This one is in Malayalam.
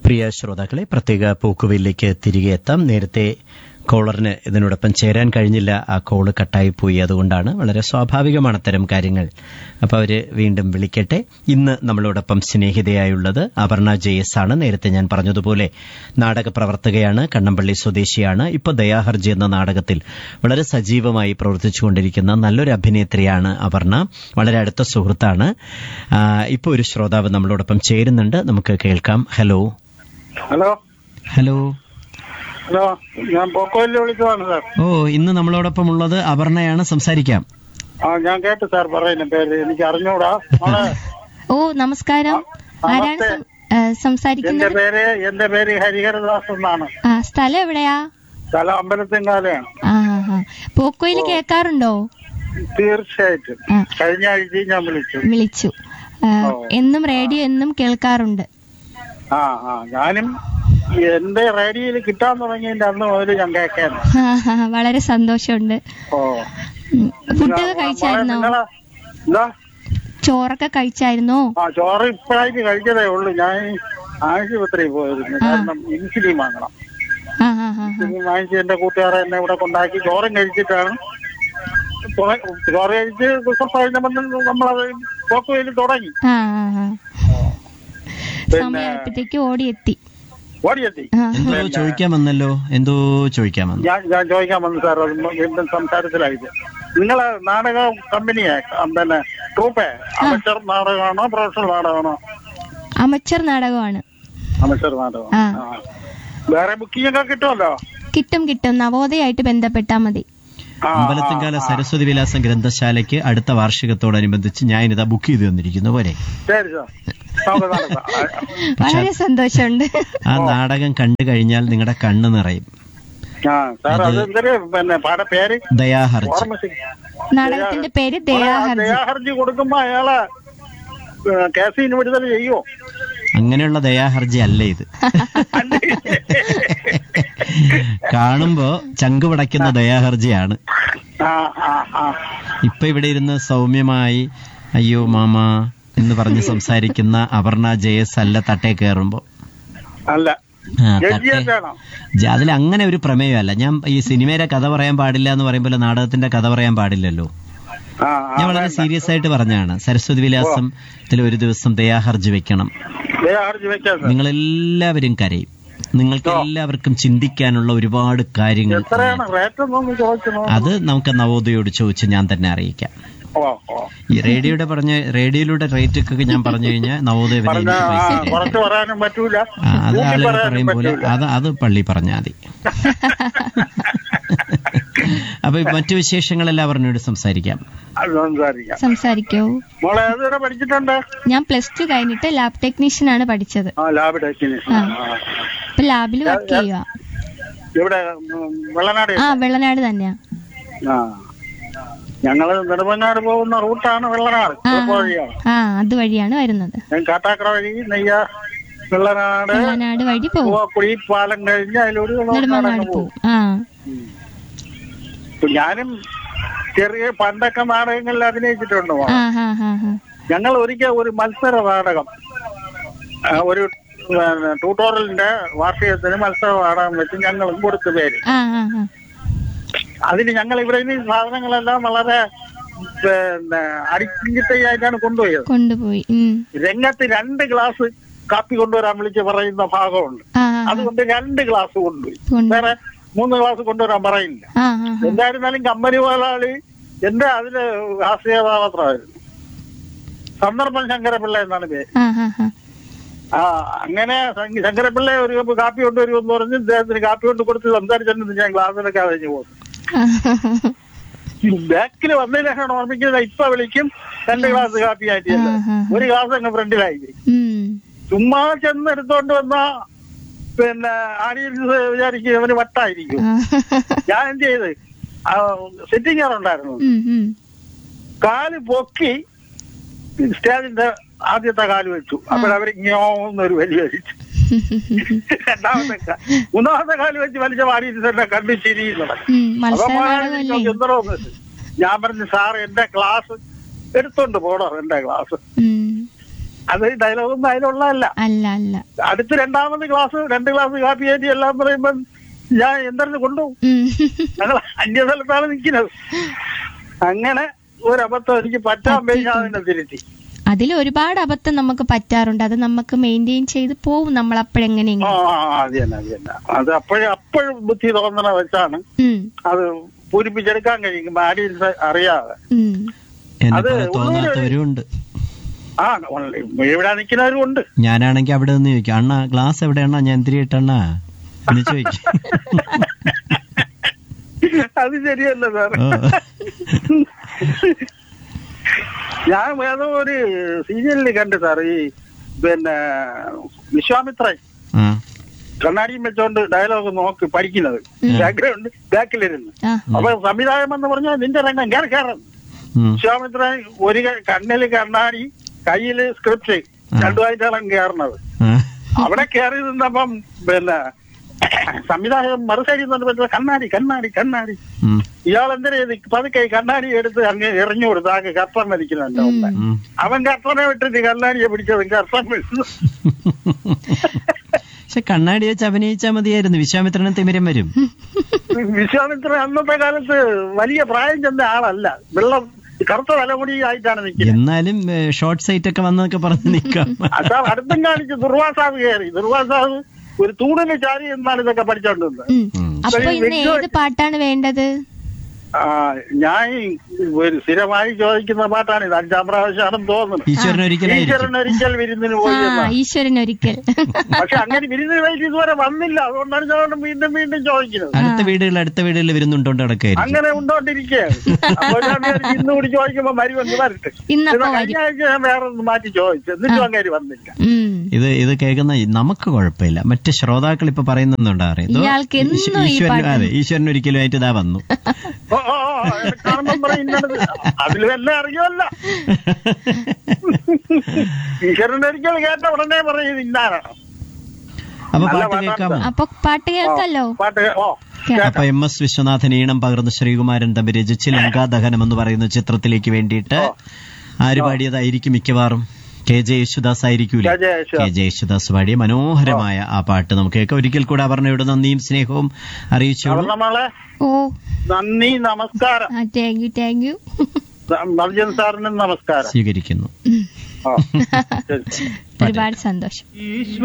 പ്രിയ ശ്രോതാക്കളെ പ്രത്യേക പോക്കുവയിലേക്ക് തിരികെ എത്താം നേരത്തെ കോളറിന് ഇതിനോടൊപ്പം ചേരാൻ കഴിഞ്ഞില്ല ആ കോള് കട്ടായി പോയി അതുകൊണ്ടാണ് വളരെ സ്വാഭാവികമാണ് അത്തരം കാര്യങ്ങൾ അപ്പോൾ അവര് വീണ്ടും വിളിക്കട്ടെ ഇന്ന് നമ്മളോടൊപ്പം സ്നേഹിതയായുള്ളത് അപർണ ജെ എസ് ആണ് നേരത്തെ ഞാൻ പറഞ്ഞതുപോലെ നാടക പ്രവർത്തകയാണ് കണ്ണമ്പള്ളി സ്വദേശിയാണ് ഇപ്പോൾ ദയാഹർജി എന്ന നാടകത്തിൽ വളരെ സജീവമായി പ്രവർത്തിച്ചുകൊണ്ടിരിക്കുന്ന നല്ലൊരു അഭിനേത്രിയാണ് അപർണ വളരെ അടുത്ത സുഹൃത്താണ് ഇപ്പോൾ ഒരു ശ്രോതാവ് നമ്മളോടൊപ്പം ചേരുന്നുണ്ട് നമുക്ക് കേൾക്കാം ഹലോ ഹലോ ഹലോ ഹലോ ഞാൻ പോക്കോയിൽ വിളിച്ചതാണ് സാർ ഓ ഇന്ന് നമ്മളോടൊപ്പം ഉള്ളത് അപർണയാണ് സംസാരിക്കാം ആ ഞാൻ കേട്ടു സാർ പറയുന്ന പേര് എനിക്ക് അറിഞ്ഞൂടാ മോളെ ഓ നമസ്കാരം ആരാണ് സം- ഏ, എന്റെ സംസാരിക്കുന്നത് പേര് എന്റെ പേര് ഹരിഹരദാസ് എന്നാണ് ആ സ്ഥലം എവിടെയാ സ്ഥലം അമ്പലത്തിങ്കാലയാണ് ആ ആ പോക്കോയിൽ കേൾക്കാറുണ്ടോ തീർച്ചയായിട്ടും ആ. കഴിഞ്ഞ ആഴ്ച ഞാൻ വിളിച്ചു വിളിച്ചു ആ, ഓ. എന്നും റേഡിയോ എന്നും കേൾക്കാറുണ്ട് ആ ആ ഞാനും എന്റെ റേഡിയോയിൽ കിട്ടാൻ തുടങ്ങിയതിന്റെ അന്ന് മുതൽ ഞാൻ കേൾക്കാൻ ആ, ആ, വളരെ സന്തോഷമുണ്ട് ഓ ഉം. ഫുഡൊക്കെ മോളെ, കഴിച്ചായിരുന്നോ നിങ്ങളെ എന്താ ചോറൊക്കെ കഴിച്ചായിരുന്നോ ആ ചോറ് ഇപ്പോഴായിട്ട് കഴിച്ചതേ ഉള്ളൂ ഞാൻ ആശുപത്രിയിൽ പോയിരുന്നു കാരണം ഇൻസുലിൻ വാങ്ങണം ആ ആ ആ ആ. ഇൻസുലിൻ വാങ്ങിച്ച് എന്റെ കൂട്ടുകാരെ എന്നെ ഇവിടെ കൊണ്ടാക്കി ചോറും കഴിച്ചിട്ടാണ് പോ- ചോറ് കഴിച്ച് കുറച്ച് കഴിഞ്ഞപ്പോൾ നമ്മളത് പോക്കുവയിൽ തുടങ്ങി ആ ആ ആ പിന്നെ- സമയമായപ്പോഴത്തേക്ക് ഓടിയെത്തി ഓടിയെത്തി ആ എന്തോ ചോദിക്കാൻ വന്നല്ലോ എന്തോ ചോദിക്കാൻ വന്നു ഞാൻ ഞാൻ ചോദിക്കാൻ വന്നു സാർ അത് വീണ്ടും സംസാരത്തിലായിട്ട് നിങ്ങളെ നാടക കമ്പനിയെ പിന്നെ ട്രൂപ്പേ അമച്ചർ നാടകമാണോ പ്രൊഫഷണൽ നാടകമാണോ അമച്ചർ നാടകമാണ് അമച്ചർ നാടകം ആ. ആ. വേറെ ബുക്കിംഗ് ഒക്കെ കിട്ടുമല്ലോ കിട്ടും കിട്ടും നവോദയായിട്ട് ബന്ധപ്പെട്ടാ മതി ആ, അമ്പലത്തിങ്കാല സരസ്വതി വിലാസം ഗ്രന്ഥശാലയ്ക്ക് അടുത്ത വാർഷികത്തോടനുബന്ധിച്ച് ഞാനിതാ ബുക്ക് ചെയ്ത് തന്നിരിക്കുന്നു പോരെ ശരി സാർ നമുക്ക് നടക്കാം വളരെ സന്തോഷമുണ്ട് ആ നാടകം കണ്ടു കഴിഞ്ഞാൽ നിങ്ങളുടെ കണ്ണ് നിറയും ആ സാർ അത് എന്തൊരു പിന്നെ പാട പേര് ദയാഹർജി ഓർമ്മ ശരി. നാടകത്തിന്റെ പേര് മോളെ, ആ ദയാഹർജി ദയാഹർജി കൊടുക്കുമ്പോ അയാളെ ഏ, കേസിന് വിടുതൽ ചെയ്യോ അങ്ങനെയുള്ള ദയാഹർജി അല്ല ഇത് കാണുമ്പോ ചങ്ക് പടയ്ക്കുന്ന ദയാഹർജിയാണ് ആ ആ ആ ഇപ്പൊ ഇവിടെ ഇരുന്ന് സൗമ്യമായി അയ്യോ മാമ എന്ന് പറഞ്ഞ് സംസാരിക്കുന്ന അപർണ ജയസ് അല്ല തട്ടേ കയറുമ്പോ അല്ല ആ, തട്ടേ ജഡ്ജിയായിട്ടാണോ ജ- അതിൽ അങ്ങനെ ഒരു പ്രമേയമല്ല ഞാൻ ഈ സിനിമയുടെ കഥ പറയാൻ പാടില്ല എന്ന് പറയുമ്പോൾ നാടകത്തിന്റെ കഥ പറയാൻ പാടില്ലല്ലോ ആ ഞാൻ വളരെ സീരിയസ് ആയിട്ട് പറഞ്ഞാണ് സരസ്വതി വിലാസത്തിൽ ഒരു ദിവസം ദയാഹർജി വെക്കണം ദയാഹർജി വെക്കാൻ സാർ നിങ്ങൾ എല്ലാവരും കരയും നിങ്ങൾക്ക് എല്ലാവർക്കും ചിന്തിക്കാനുള്ള ഒരുപാട് കാര്യങ്ങൾ എത്രയാണ് റേറ്റ് ഒന്നും ചോദിച്ചു അത് നമുക്ക് നവോദയോട് ചോദിച്ച് ഞാൻ തന്നെ അറിയിക്കാം ഓ ഓ ഈ റേഡിയോയുടെ പറഞ്ഞ റേഡിയോയിലൂടെ റേറ്റ് ഒക്കെ ഞാൻ പറഞ്ഞു കഴിഞ്ഞാൽ നവോദയ വരെ പറഞ്ഞ എനിക്ക് ആ പൈസ തരും. കുറച്ച് പറയാനും പറ്റൂല ആ, അത് കൂട്ടി ആളുകൾ പറയാനും പറയും പോലെ പറ്റൂല അത് അത് പള്ളി പറഞ്ഞാൽ മതി അപ്പൊ ഈ മറ്റു വിശേഷങ്ങളെല്ലാം അവരോട് സംസാരിക്കാം അത് സംസാരിക്കാം സംസാരിക്കോ മോളെ ഏതുവരെ പഠിച്ചിട്ടുണ്ട് ഞാൻ പ്ലസ് ടു കഴിഞ്ഞിട്ട് ലാബ് ടെക്നീഷ്യൻ ആണ് പഠിച്ചത് ആ ലാബ് ടെക്നീഷ്യൻ ആ. ഇപ്പൊ ലാബിൽ വർക്ക് ചെയ്യുക ഇവിടെ ഉം, വെള്ളനാട് ആ വെള്ളനാട് തന്നെയാ ആ ഞങ്ങള് നെടുമങ്ങാട് പോകുന്ന റൂട്ടാണ് വെള്ളനാട് ആ വഴിയാണ് ആ അതുവഴിയാണ് വരുന്നത് ഞാൻ കാട്ടാക്കട വഴി നെയ്യ വെള്ളനാട് വെള്ളനാട് വഴി പോവും പൂവക്കുടി പാലം കഴിഞ്ഞ് അതിലൂടെ നെടുമങ്ങാട് വെള്ളനാട് പോകും പോവും ആ ഇപ്പൊ ഞാനും ചെറിയ പണ്ടൊക്കെ നാടകങ്ങളിൽ അഭിനയിച്ചിട്ടുണ്ട് മോളെ. ആ ഹാ ഹാ ഹാ ഞങ്ങൾ ഒരിക്കൽ ഒരു മത്സര നാടകം ആ, ഒരു പിന്നെ, ട്യൂട്ടോറിയലിന്റെ വാർഷികത്തിന് മത്സര നാടകം വെച്ച് ഞങ്ങളും കൊടുത്തു പേര് ആ ആ ആ അതിന് ഞങ്ങൾ ഇവിടെ നിന്ന് ഈ സാധനങ്ങളെല്ലാം വളരെ പിന്നെ അടിച്ചിട്ടയായിട്ടാണ് കൊണ്ടുപോയത് കൊണ്ടുപോയി ഉം. രംഗത്ത് രണ്ട് ഗ്ലാസ് കാപ്പി കൊണ്ടുവരാൻ വിളിച്ച് പറയുന്ന ഭാഗമുണ്ട് ആ ആ, ആ. അതുകൊണ്ട് രണ്ട് ഗ്ലാസ് കൊണ്ടുപോയി കൊണ്ടു- വേറെ മൂന്ന് ഗ്ലാസ് കൊണ്ടുവരാൻ പറയില്ല ആ ആ ആ. എന്തായിരുന്നാലും കമ്പനി മുതലാളി എന്റെ അതില് ഹാസ്യകഥാപാത്രമായിരുന്നു സന്ദർഭം ശങ്കരപിള്ള എന്നാണ് പേര് ആ ആ ആ. ആ അങ്ങനെ ശങ്ക- ശങ്കരപിള്ള ഒരു കപ്പ് കാപ്പി കൊണ്ടുവരുമെന്ന് പറഞ്ഞ് ഇദ്ദേഹത്തിന് കാപ്പി കൊണ്ട് കൊടുത്ത് സംസാരിച്ചിട്ട് ഞാൻ ക്ലാസ്സിലൊക്കെ കഴിഞ്ഞു പോകും ആ. ബാക്കിൽ വന്നതിന് ശേഷം ഓർമ്മിക്കുന്നത് ഇപ്പൊ വിളിക്കും രണ്ട് ഗ്ലാസ് കാപ്പി ആയിട്ട് ചെല്ലും. ആ, ആ. ഒരു ഗ്ലാസ് അങ്ങ് ഫ്രണ്ടിലായി ഉം. ചുമ്മാ ചെന്ന് എടുത്തോണ്ട് വന്ന പിന്നെ ആരെയും വിചാരിക്കും അവന് വട്ടായിരിക്കും ആ. ഞാൻ എന്ത് ചെയ്ത് സിറ്റിംഗ് ചെയർ ഉണ്ടായിരുന്നു ഉം, ഉം. കാല് പൊക്കി സ്റ്റേജിന്റെ ആദ്യത്തെ കാല് വെച്ചു അപ്പോഴവര് ഇങ്ങോന്നൊരു വലിയ വലിച്ചു രണ്ടാമത്തെ കാ- മൂന്നാമത്തെ കാല് വെച്ച് വലിച്ച വാടിയിട്ട് തന്നെ കണ്ടു ചിരിയുന്നത് ഉം. അപ്പൊ മത്സര മോനെ നാടകമല്ലേ എന്തോ ഞാൻ പറഞ്ഞു സാർ എന്റെ ക്ലാസ് എടുത്തോണ്ട് പോടോ എന്റെ ക്ലാസ് ഉം. അത് ഡയലോഗൊന്നും അതിലുള്ളതല്ല അല്ല അല്ല അടുത്ത് രണ്ടാമത് ക്ലാസ് രണ്ട് ക്ലാസ് കാപ്പി കയറ്റി എല്ലാം പറയുമ്പം ഞാൻ എന്തെങ്കിലും കൊണ്ടുപോകും ഉം. ഞങ്ങൾ അന്യസ്ഥലത്താണ് നിൽക്കുന്നത് അങ്ങനെ ഒരു അബദ്ധം എനിക്ക് പറ്റാൻ പോയി ഞാൻ അതിനെ തിരുത്തി അതിൽ ഒരുപാട് അബദ്ധം നമുക്ക് പറ്റാറുണ്ട് അത് നമുക്ക് മെയിൻറ്റെയിൻ ചെയ്ത് പോവും നമ്മൾ ആ അപ്പോഴെങ്ങനെയെങ്കിലും ആ, അത് തന്നെ അത് തന്നെ അത് അപ്പോഴും അപ്പോഴും ബുദ്ധി തോന്നണ വെച്ചാണ് ഉം. അത് പൂരിപ്പിച്ചെടുക്കാൻ കഴിയും ആഡിയൻസ് അറിയാതെ ഉം. എന്നെ അത് പോലെ തോന്നാത്തവരും ഉണ്ട് ആ ഇവിടെ നിൽക്കുന്നവരും ഉണ്ട് ഞാനാണെങ്കിൽ അവിടെ നിന്ന് ചോദിക്കും അണ്ണ ഗ്ലാസ് എവിടെയാണ ഞാൻ എന്തിരിട്ടണ്ണ എന്ന് ചോദിക്കും അത് ശരിയല്ല സാർ ഓ. ഞാൻ ഏതോ ഒരു സീരിയലിൽ കണ്ടു സാർ ഈ പിന്നെ വിശ്വാമിത്രൻ ആ കണ്ണാടിയും വെച്ചോണ്ട് ഡയലോഗ് നോക്കി പഠിക്കുന്നത് ബാക്ക്ഗ്രൗണ്ട് ബാക്കിലിരുന്ന് ആ അപ്പൊ സംവിധായകം എന്ന് പറഞ്ഞാൽ നിന്റെ രംഗം കയറി കയറും ഉം. വിശ്വാമിത്രൻ ഒരു ക- കണ്ണില് കണ്ണാടി കയ്യില് സ്ക്രിപ്റ്റ് രണ്ടുമായിട്ടാണ് കയറുന്നത് ആ. അവിടെ കയറി നിന്നപ്പം പിന്നെ സംവിധായകൻ മറുസൈഡിൽ നിന്ന് പറഞ്ഞത് കണ്ണാടി കണ്ണാടി കണ്ണാടി ഉം. ഇയാൾ എന്തിനാ ഇത് പതുക്കെ ഈ കണ്ണാടി എടുത്ത് അങ്ങ് എറിഞ്ഞു കൊടുത്തു ആകെ കർത്തൻ വലിക്കുന്നുണ്ട് അവിടെ ഉം. അവൻ കർത്തനെ വിട്ടിട്ട് കണ്ണാടിയെ പിടിച്ചത് കർത്തൻ വിളിച്ചു പക്ഷെ കണ്ണാടി വെച്ച് അഭിനയിച്ചാൽ മതിയായിരുന്നു വിശ്വാമിത്രനും തിമിരം വരും വിശ്വാമിത്രൻ അന്നത്തെ കാലത്ത് വലിയ പ്രായം ചെന്ന ആളല്ല വെള്ളം കറുത്ത തലമുടി ആയിട്ടാണ് നിൽക്കുന്നത് എന്നാലും ഷോർട്ട് സൈറ്റ് ഒക്കെ വന്നൊക്കെ പറഞ്ഞ് നിൽക്കാം അതാ അടുത്തും കാണിച്ച് ദുർവാസാവ് കയറി ദുർവാസാവ് ഒരു തൂണിന് ചാരി എന്നാണ് ഇതൊക്കെ പഠിച്ചോണ്ടിരുന്നത് ഉം. ഉം. അപ്പൊ ശരി, ഇന്ന് വ്യക്തമായി- ഏത് പാട്ടാണ് വേണ്ടത് ആ ഞാൻ ഒരു സ്ഥിരമായി ചോദിക്കുന്ന പാട്ടാണ് ഇത് അഞ്ചാം പ്രാവശ്യമാണെന്ന് തോന്നുന്നു ഈശ്വരൻ ഒരിക്കലായിരിക്കും ഈശ്വരൻ ഒരിക്കൽ വിരുന്നിന് ആ പോയി എന്നാ. ഈശ്വരൻ ഒരിക്കൽ പക്ഷെ അങ്ങനെ വിരുന്നിന് പോയിട്ട് ഇതുവരെ വന്നില്ല അതുകൊണ്ടാണ് ഞാൻ വീണ്ടും വീണ്ടും ചോദിക്കുന്നത് അടുത്ത വീടുകൾ അടുത്ത വീടുകളിൽ വരുന്നുണ്ടോണ്ട് നടക്കായിരിക്കും അങ്ങനെ ഉണ്ടോണ്ടിരിക്കുകയാണ് അപ്പൊ ഞാൻ വിചാരിച്ചു ഇന്ന് കൂടി ചോദിക്കുമ്പോ മരുവെന്ന് വരട്ടെ ഇന്നപ്പോ ഇത് കഴിഞ്ഞ ആഴ്ച ഞാൻ വേറെ ഒന്ന് മാറ്റി ചോദിച്ചു എന്നിട്ടും അങ്ങനെ വന്നില്ല ഉം. ഇത് ഇത് കേൾക്കുന്ന നമുക്ക് കുഴപ്പമില്ല മറ്റ് ശ്രോതാക്കൾ ഇപ്പൊ പറയുന്നുണ്ടാറ് ഇയാൾക്ക് എന്നും ഈ പാട്ട്. അതെ ഈശ്വരൻ ഒരിക്കലുമായിട്ട് ഇതാ വന്നു ഓ ഓ ഓ, എന്നെ കാണുമ്പം പറയും ഇന്നത് അതിലും എല്ലാം അറിയുമല്ലോ ഈശ്വരൻ ഒരിക്കൽ കേട്ട ഉടനെ പറയും ഇന്നാരാണ് അപ്പൊ നല്ല പാട്ട് പാട്ടാണ് കേൾക്കാമോ അപ്പൊ പാട്ട് കേൾക്കല്ലോ പാട്ട് ഓ അപ്പൊ എം എസ് വിശ്വനാഥൻ ഈണം പകർന്ന് ശ്രീകുമാരൻ തമ്പി രചിച്ച് ലങ്കാദഹനം എന്ന് പറയുന്ന ചിത്രത്തിലേക്ക് വേണ്ടിയിട്ട് ആര് പാടിയതായിരിക്കും മിക്കവാറും കെ ജെ യേശുദാസ് ആയിരിക്കൂലേ K J Yesudas. K J Yesudas പാടിയ മനോഹരമായ ആ പാട്ട് നമുക്ക് കേൾക്കാം ഒരിക്കൽ കൂടെ അപർണയുടെ നന്ദിയും സ്നേഹവും അറിയിച്ചോളൂ നമ്മളെ ഓ നന്ദി നമസ്കാരം ആ thank you thank you Marjan സാറിനും നമസ്കാരം സ്വീകരിക്കുന്നു ഓ ശരി ഒരുപാട് സന്തോഷം ഈശ്വര